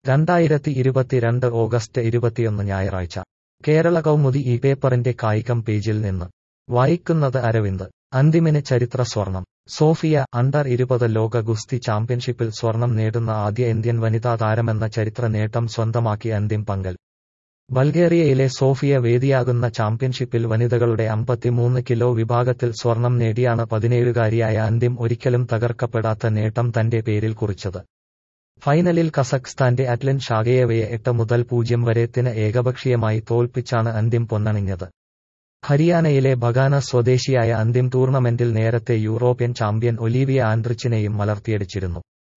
രണ്ടായിരത്തി ഇരുപത്തിരണ്ട് ഓഗസ്റ്റ് ഇരുപത്തിയൊന്ന് ഞായറാഴ്ച കേരള കൗമുദി ഈ പേപ്പറിന്റെ കായികം പേജിൽ നിന്ന് വായിക്കുന്നത് അരവിന്ദ് അന്തിമിന് ചരിത്ര സ്വർണം സോഫിയ അണ്ടർ ഇരുപത് ലോക ഗുസ്തി ചാമ്പ്യൻഷിപ്പിൽ സ്വർണം നേടുന്ന ആദ്യ ഇന്ത്യൻ വനിതാ താരമെന്ന ചരിത്ര നേട്ടം സ്വന്തമാക്കി അന്തിം പങ്കൽ ബൾഗേറിയയിലെ സോഫിയ വേദിയാകുന്ന ചാമ്പ്യൻഷിപ്പിൽ വനിതകളുടെ അമ്പത്തിമൂന്ന് കിലോ വിഭാഗത്തിൽ സ്വർണം നേടിയാണ് പതിനേഴുകാരിയായ അന്തിം ഒരിക്കലും തകർക്കപ്പെടാത്ത നേട്ടം തന്റെ പേരിൽ കുറിച്ചത് ഫൈനലിൽ കസഖ്സ്ഥാന്റെ അറ്റ്ലൻ ഷാഗയേവയെ എട്ട് മുതൽ പൂജ്യം വരെത്തിന് ഏകപക്ഷീയമായി തോൽപ്പിച്ചാണ് അന്തിം പൊന്നണിഞ്ഞത് ഹരിയാനയിലെ ബഗാന സ്വദേശിയായ അന്തിം ടൂർണമെന്റിൽ നേരത്തെ യൂറോപ്യൻ ചാമ്പ്യൻ ഒലീവിയ ആൻഡ്രിച്ചിനെയും മലർത്തിയടിച്ചിരുന്നു